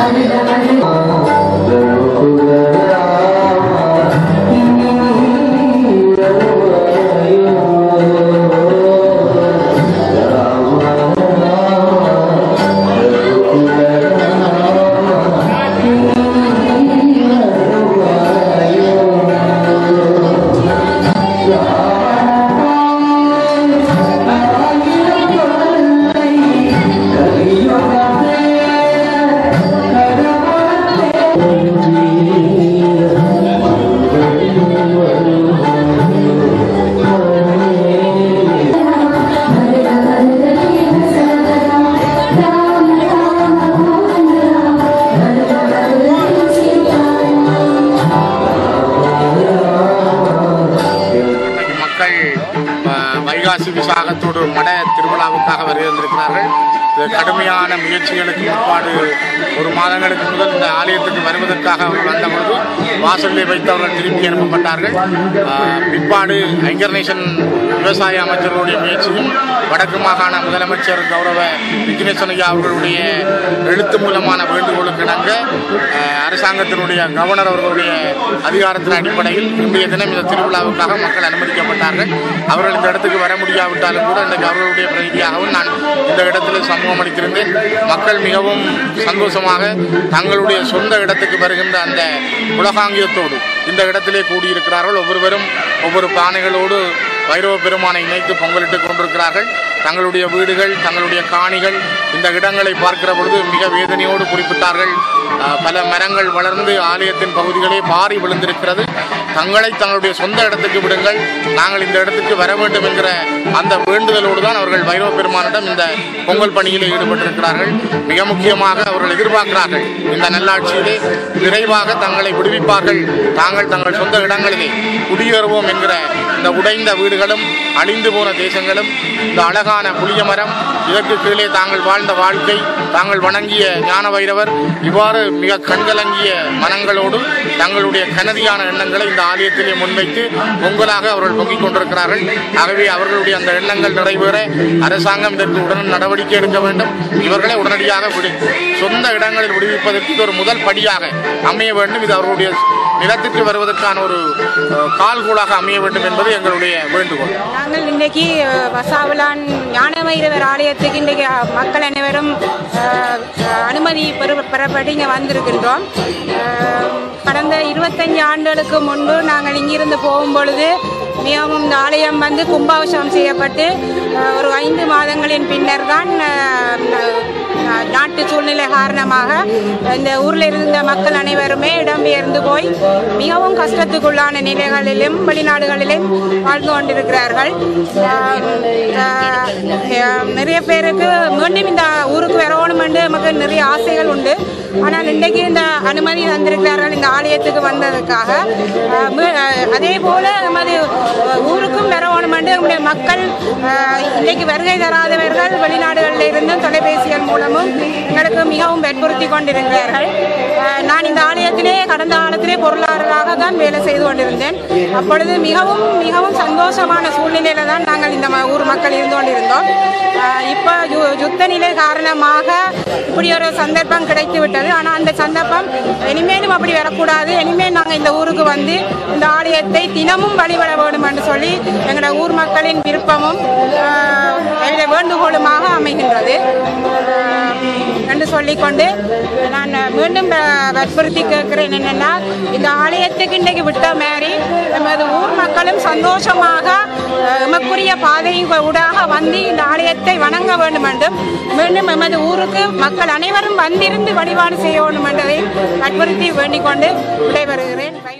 இன்றைக்கு மக்கள் அஹ், வைகாசி விசாகத்தோடு மட திருவிழாவுக்காக வருகின்றிருக்கிறார்கள் இது கடுமையான முயற்சிகளுக்கு முற்பாடு ஒரு மாதங்களுக்கு முதல் இந்த ஆலயத்துக்கு வருவதற்காக அவர்கள் வந்த பொழுது வாசலிலே வைத்து அவர்கள் திருப்பி அனுப்பப்பட்டார்கள் அஹ், பிற்பாடு ஐங்கர்நேஷன் விவசாய அமைச்சர்களுடைய முயற்சியும் வடக்கு மாகாண முதலமைச்சர் கௌரவ விக்னேஸ்வரன் ஐயா அவர்களுடைய எழுத்து மூலமான வேண்டுகோளுக்கு இணங்க அஹ், அரசாங்கத்தினுடைய கவர்னர் அவர்களுடைய அதிகாரத்தின் அடிப்படையில் இன்றைய தினம் இந்த திருவிழாவுக்காக மக்கள் அனுமதிக்கப்பட்டார்கள் அவர்கள் இந்த இடத்துக்கு வர முடியாவிட்டாலும் கூட இன்றைக்கு அவர்களுடைய பிரதிநிதியாகவும் நான் இந்த இடத்தில் சமூகம் அளித்திருந்தேன் மக்கள் மிகவும் சந்தோஷமாக தங்களுடைய சொந்த இடத்துக்கு வருகின்ற அந்த உலகாங்கியத்தோடு இந்த இடத்திலே கூடியிருக்கிறார்கள் ஒவ்வொருவரும் ஒவ்வொரு பானைகளோடு வைரவ பெருமானை இணைத்து பொங்கலிட்டுக் கொண்டிருக்கிறார்கள் தங்களுடைய வீடுகள் தங்களுடைய காணிகள் இந்த இடங்களை பார்க்கிற பொழுது மிக வேதனையோடு குறிப்பிட்டார்கள் அஹ், பல மரங்கள் வளர்ந்து ஆலயத்தின் பகுதிகளே பாரி விழுந்திருக்கிறது தங்களை தங்களுடைய சொந்த இடத்துக்கு விடுங்கள் நாங்கள் இந்த இடத்துக்கு வர வேண்டும் என்கிற அந்த வேண்டுதலோடு தான் அவர்கள் வைரவ பெருமானிடம் இந்த பொங்கல் பணியில் ஈடுபட்டிருக்கிறார்கள் மிக முக்கியமாக அவர்கள் எதிர்பார்க்கிறார்கள் இந்த நல்லாட்சியிலே விரைவாக தங்களை விடுவிப்பார்கள் தாங்கள் தங்கள் சொந்த இடங்களிலே குடியேறுவோம் என்கிற இந்த உடைந்த வீடுகளும் அழிந்து போன தேசங்களும் இந்த அழகான புளிய மரம் இதற்கு கீழே தாங்கள் வாழ்ந்த வாழ்க்கை தாங்கள் வணங்கிய ஞான வைரவர் இவ்வாறு மிக கண்கலங்கிய மனங்களோடு தங்களுடைய கனதியான எண்ணங்களை இந்த ஆலயத்திலே முன்வைத்து பொங்கலாக அவர்கள் பொங்கிக் கொண்டிருக்கிறார்கள் ஆகவே அவர்களுடைய அந்த எண்ணங்கள் நிறைவேற அரசாங்கம் இதற்கு உடனே நடவடிக்கை எடுக்க வேண்டும் இவர்களை உடனடியாக விடு சொந்த இடங்களில் விடுவிப்பதற்கு இது ஒரு முதல் படியாக அமைய வேண்டும் இது அவர்களுடைய நிலத்திற்கு வருவதற்கான ஒரு அஹ், கால்கோலாக அமைய வேண்டும் என்பது எங்களுடைய வேண்டுகோள் நாங்கள் இன்றைக்கு அஹ், வசாவலான் ஞானவைரவர் ஆலயத்துக்கு இன்றைக்கு அஹ், மக்கள் அனைவரும் அஹ், அஹ், அனுமதி பெறு பெறப்பட்டு இங்கே வந்திருக்கின்றோம் அஹ், கடந்த இருபத்தஞ்சு ஆண்டுகளுக்கு முன்பு நாங்கள் இங்கிருந்து போகும் பொழுது மிகவும் இந்த ஆலயம் வந்து கும்பாபிஷேகம் செய்யப்பட்டு அஹ், ஒரு ஐந்து மாதங்களின் பின்னர் தான் அஹ், அஹ், நாட்டு சூழ்நிலை காரணமாக இந்த ஊரில் இருந்த மக்கள் அனைவருமே இடம்பெயர்ந்து போய் மிகவும் கஷ்டத்துக்குள்ளான நிலைகளிலும் வெளிநாடுகளிலும் வாழ்ந்து கொண்டிருக்கிறார்கள் ஆஹ் ஆஹ் ஆஹ் நிறைய பேருக்கு மீண்டும் இந்த ஊருக்கு வரணும் என்று நமக்கு நிறைய ஆசைகள் உண்டு ஆனால் இன்றைக்கு இந்த அனுமதி தந்திருக்கிறார்கள் இந்த ஆலயத்துக்கு வந்ததுக்காக ஆஹ் மீ- ஆஹ் அதே போல நமது ஊருக்கும் வரணும் என்று நம்முடைய மக்கள் ஆஹ் இன்றைக்கு வருகை தராதவர்கள் வெளிநாடுகளில் இருந்தும் தொலைபேசிகள் மூலமும் எங்களுக்கு மிகவும் வற்புறுத்தி கொண்டிருக்கிறார்கள் ஆஹ் நான் இந்த ஆலயத்திலே கடந்த காலத்திலே பொருளாளராக தான் வேலை செய்து கொண்டிருந்தேன் அப்பொழுது மிகவும் மிகவும் சந்தோஷமான சூழ்நிலையில தான் நாங்கள் இந்த ம- ஊர் மக்கள் இருந்து கொண்டிருந்தோம் ஆஹ் இப்போ யு- யுத்த நிலை காரணமாக இப்படி ஒரு சந்தர்ப்பம் கிடைத்து விட்டது ஆனால் அந்த சந்தர்ப்பம் இனிமேலும் அப்படி வரக்கூடாது இனிமேல் நாங்கள் இந்த ஊருக்கு வந்து இந்த ஆலயத்தை தினமும் வழிபட வேண்டும் என்று சொல்லி எங்களோட ஊர் மக்களின் விருப்பமும் ஆஹ் எங்களுடைய வேண்டுகோளுமாக அமைகின்றது ஆஹ் என்று சொல்லிக்கொண்டு நான் மீண்டும் வ- வற்புறுத்தி கேட்கிறேன் என்னென்னா இந்த ஆலயத்துக்கு இன்றைக்கு விட்ட மாதிரி நமது ஊர் மக்களும் சந்தோஷமாக அஹ், எமக்குரிய பாதையின் ஊடாக வந்து இந்த ஆலயத்தை வணங்க வேண்டும் என்றும் மீண்டும் எமது ஊருக்கு மக்கள் அனைவரும் வந்திருந்து வழிபாடு செய்ய வேண்டும் என்பதை வற்புறுத்தி வேண்டிக் கொண்டு விடைபெறுகிறேன்